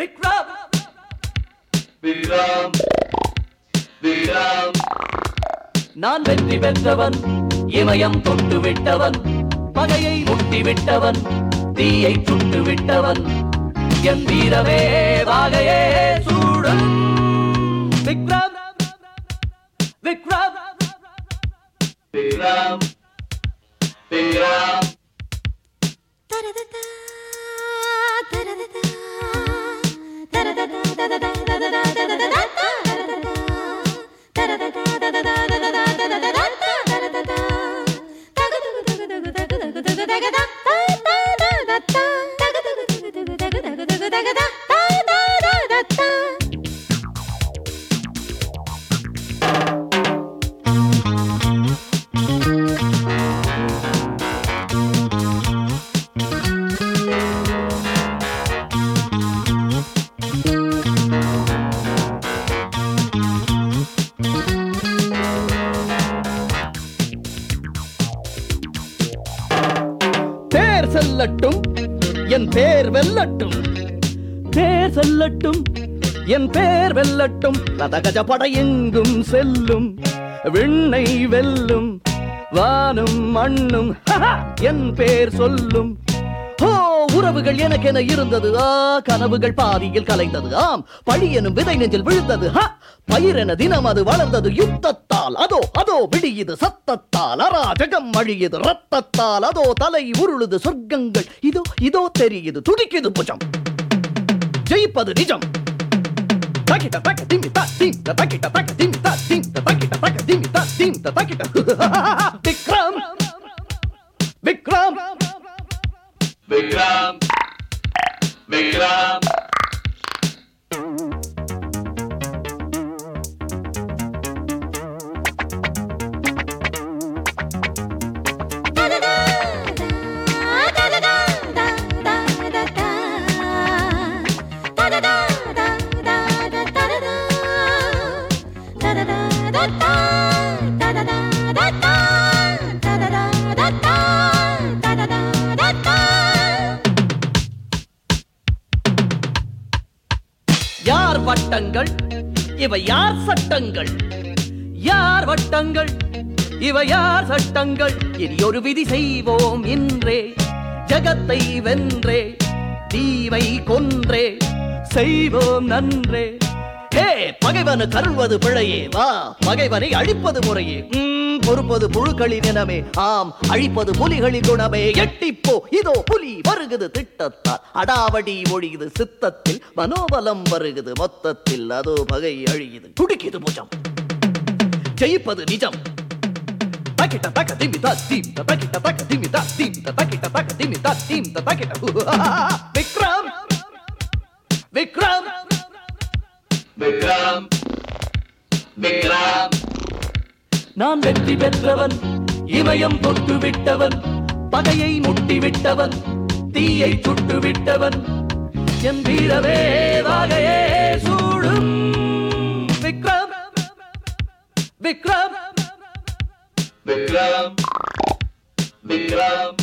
விக்ரம் விக்ரம் விக்ரம் நான் வெற்றி பெற்றவன் இமயம் தொட்டு விட்டவன் பகையை முட்டி விட்டவன் தீயை சுட்டு விட்டவன் என் வீரமே வாகையே சூடும் விக்ரம் விக்ரம் விக்ரம் விக்ரம் தேர் செல்லட்டும் என் பேர் வெல்லட்டும் தேர் செல்லட்டும் என் பேர் வெல்லட்டும் ரதகஜ படை எங்கும் செல்லும் விண்ணை வெல்லும் வானும் மண்ணும் ஹஹா, என் பேர் சொல்லும் ஓ உறவுகள் எனக்கென இருந்தது ஆ கனவுகள் பாதியில் கலைந்தது ஆம் பழி எனும் விதை நெஞ்சில் விழுந்தது ஹ பயிரென தினம் அது வளர்ந்தது யுத்தத்தால் அதோ அதோ விடியுது சத்தத்தால் அராஜகம் அழியுது ரத்தத்தால் அதோ தலை உருளுது சொர்க்கங்கள் இதோ இதோ தெரியுது துடிக்குது புஜம் ஜெயிப்பது நிஜம் தக்கிட்ட தக்க திம்மி தா தீம் த தக்கிட்ட தக்க திம்மி தா தீம் த தக்கிட்ட தக்க திம்மி தா தீம் த தக்கிட்ட விக்ரம் விக்ரம் விக்ரம் விக்ரம் யார் வட்டங்கள் இவை யார் சட்டங்கள் யார் வட்டங்கள் இவை யார் சட்டங்கள் இனி ஒரு விதி செய்வோம் இன்றே ஜகத்தை வென்றே தீவை கொன்றே செய்வோம் நன்றே ஹே பகைவனு கருள்வது பிழையே வா பகைவனை அழிப்பது முறையே ம், பொறுப்பது புழுக்களின் இனமே ஆம் அழிப்பது புலிகளின் குணமே எட்டிப்போ இதோ புலி வருகுது திட்டத்தால் அடாவடி ஒழியுது சித்தத்தில் மனோபலம் வருகுது மொத்தத்தில் அதோ பகை அழியுது துடிக்குது புஜம் ஜெயிப்பது நிஜம் தக்கிட்ட தக்க திமி தா தீம் த தக்கிட்ட தக்க திமி தா தீம் த தக்கிட்ட தக்க திமி தா தீம் த தக்கிட்ட விக்ரம் விக்ரம் விக்ரம் விக்ரம் நான் வெற்றி பெற்றவன் இமயம் தொட்டு விட்டவன் பகையை முட்டி விட்டவன் தீயை சுட்டு விட்டவன் என் வீரவே வாகையே சூடும் விக்ரம் விக்ரம் விக்ரம் விக்ரம்